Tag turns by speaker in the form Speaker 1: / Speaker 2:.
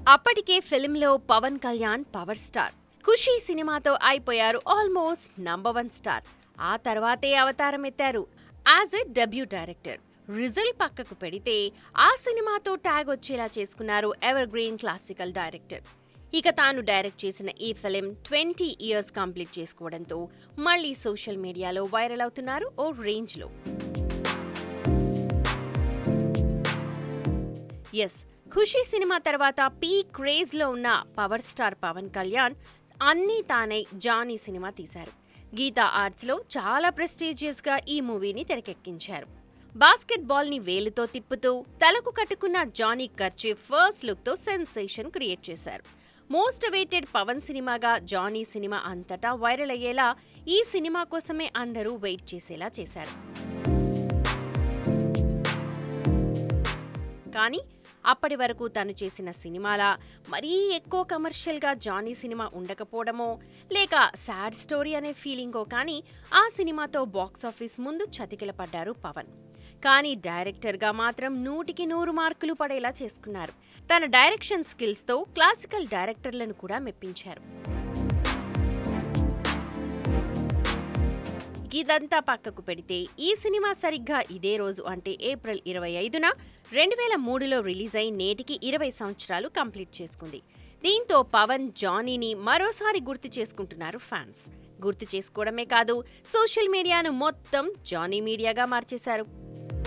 Speaker 1: అప్పటికే ఫిల్మ్లో Pawan Kalyan power star Kushi సినిమాతో అయిపోయారు ఆల్మోస్ట్ నంబర్ వన్ స్టార్ ఆ తర్వాతే అవతారం ఎత్తారు as a debut director result పక్కకు పెడితే ఆ సినిమాతో ట్యాగ్ వచ్చేలా చేసుకున్నారు ఎవర్ గ్రీన్ క్లాసికల్ డైరెక్టర్ ఇక తాను డైరెక్ట్ చేసిన ఈ ఫిలిం ట్వంటీ ఇయర్స్ కంప్లీట్ చేసుకోవడంతో మళ్ళీ సోషల్ మీడియాలో వైరల్ అవుతున్నారు ఓ రేంజ్లో ఎస్ ఖుషీ సినిమా తర్వాత పీ క్రేజ్ లో ఉన్న పవర్ స్టార్ పవన్ కళ్యాణ్ అన్నీ తానై జానీ సినిమా తీశారు గీతా ఆర్ట్స్ లో చాలా ప్రెస్టీజియస్ గా ఈ మూవీని తెరకెక్కించారు బాస్కెట్ బాల్ ని వేలుతో తిప్పుతూ తలకు కట్టుకున్న జానీ ఖర్చే ఫస్ట్ లుక్ తో సెన్సేషన్ క్రియేట్ చేశారు మోస్ట్ అవైటెడ్ పవన్ సినిమాగా జానీ సినిమా అంతటా వైరల్ అయ్యేలా ఈ సినిమా కోసమే అందరూ వెయిట్ చేసేలా చేశారు కానీ అప్పటి వరకు తను చేసిన సినిమాల మరీ ఎక్కువ కమర్షియల్గా జానీ సినిమా ఉండకపోవడమో లేక సాడ్ స్టోరీ అనే ఫీలింగో కానీ ఆ సినిమాతో బాక్స్ ఆఫీస్ ముందు చతికిల పడ్డారు పవన్ కానీ డైరెక్టర్గా మాత్రం నూటికి నూరు మార్కులు పడేలా చేసుకున్నారు తన డైరెక్షన్ స్కిల్స్తో క్లాసికల్ డైరెక్టర్లను కూడా మెప్పించారు ఇదంతా పక్కకు పెడితే ఈ సినిమా సరిగ్గా ఇదే రోజు అంటే ఏప్రిల్ ఇరవై ఐదున రెండు వేల మూడులో రిలీజ్ అయి నేటికి ఇరవై సంవత్సరాలు కంప్లీట్ చేసుకుంది దీంతో పవన్ జానీని మరోసారి గుర్తు చేసుకుంటున్నారు ఫ్యాన్స్ గుర్తు చేసుకోవడమే కాదు సోషల్ మీడియాను మొత్తం జానీ మీడియాగా మార్చేశారు